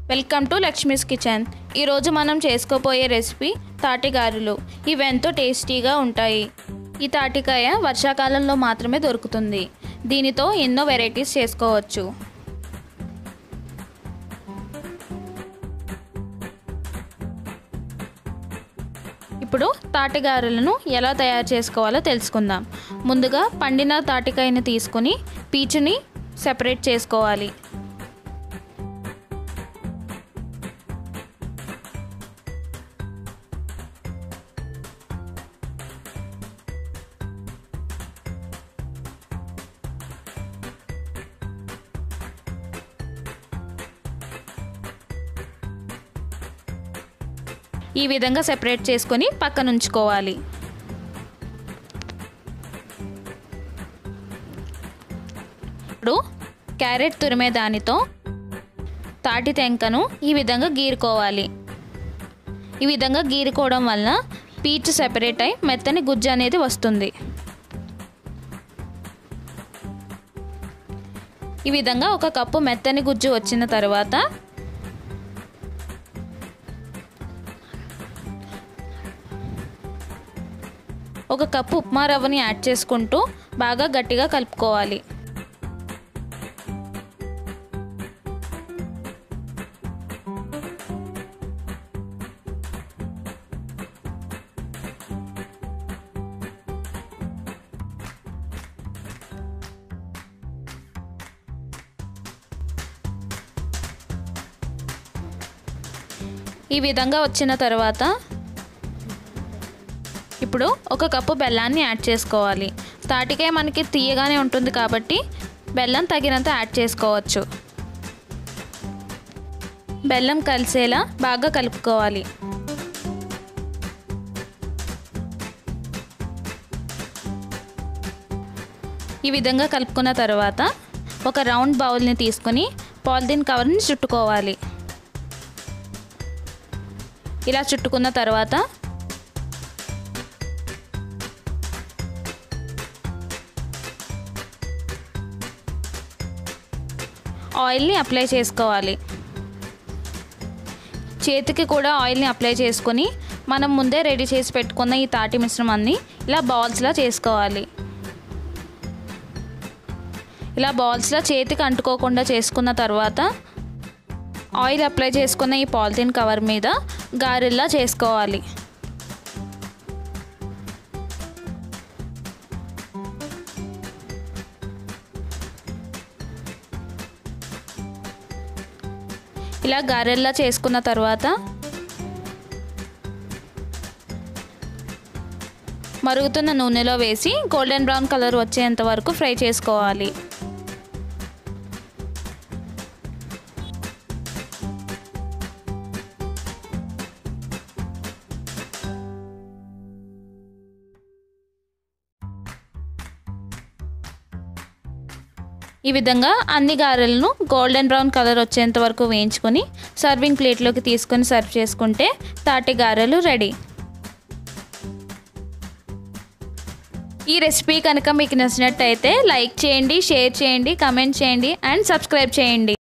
welcome to Lakshmi's kitchen ఈరోజు మనం చేసుకోబోయే రెసిపీ తాటిగారెలు ఇవి ఎంతో టేస్టీగా ఉంటాయి ఈ తాటికాయ వర్షాకాలంలో మాత్రమే దొరుకుతుంది దీనితో ఎన్నో వెరైటీస్ చేసుకోవచ్చు ఇప్పుడు తాటిగారెలను ఎలా తయారు చేసుకోవాలో తెలుసుకుందాం ముందుగా పండిన తాటికాయని తీసుకుని పీచుని సెపరేట్ చేసుకోవాలి ఈ విధంగా సెపరేట్ చేసుకొని పక్కన ఉంచుకోవాలి ఇప్పుడు క్యారెట్ తురిమే దానితో తాటి తెంకను ఈ విధంగా గీరుకోవాలి ఈ విధంగా గీరుకోవడం వల్ల పీచు సెపరేట్ అయి మెత్తని గుజ్జు అనేది వస్తుంది ఈ విధంగా ఒక కప్పు మెత్తని గుజ్జు వచ్చిన తర్వాత ఒక కప్పు ఉప్మా రవ్వని యాడ్ చేసుకుంటూ బాగా గట్టిగా కలుపుకోవాలి ఈ విధంగా వచ్చిన తర్వాత ఇప్పుడు ఒక కప్పు బెల్లాన్ని యాడ్ చేసుకోవాలి తాటికాయ మనకి తీయగానే ఉంటుంది కాబట్టి బెల్లం తగినంత యాడ్ చేసుకోవచ్చు బెల్లం కలిసేలా బాగా కలుపుకోవాలి ఈ విధంగా కలుపుకున్న తర్వాత ఒక రౌండ్ బౌల్ని తీసుకొని పాలిథిన్ కవర్ని చుట్టుకోవాలి ఇలా చుట్టుకున్న తర్వాత ఆయిల్ని అప్లై చేసుకోవాలి చేతికి కూడా ఆయిల్ని అప్లై చేసుకొని మనం ముందే రెడీ చేసి పెట్టుకున్న ఈ తాటి మిశ్రమాన్ని ఇలా బాల్స్లా చేసుకోవాలి ఇలా బాల్స్లా చేతికి అంటుకోకుండా చేసుకున్న తర్వాత ఆయిల్ అప్లై చేసుకున్న ఈ పాలిథిన్ కవర్ మీద గారెల్లా చేసుకోవాలి ఇలా గారెల్లా చేసుకున్న తర్వాత మరుగుతున్న నూనెలో వేసి గోల్డెన్ బ్రౌన్ కలర్ వచ్చేంత వరకు ఫ్రై చేసుకోవాలి ఈ విధంగా అన్ని గారెలను గోల్డెన్ బ్రౌన్ కలర్ వచ్చేంత వరకు వేయించుకొని సర్వింగ్ ప్లేట్లోకి తీసుకొని సర్వ్ చేసుకుంటే తాటి గారెలు రెడీ ఈ రెసిపీ కనుక మీకు నచ్చినట్టయితే లైక్ చేయండి షేర్ చేయండి కమెంట్ చేయండి అండ్ సబ్స్క్రైబ్ చేయండి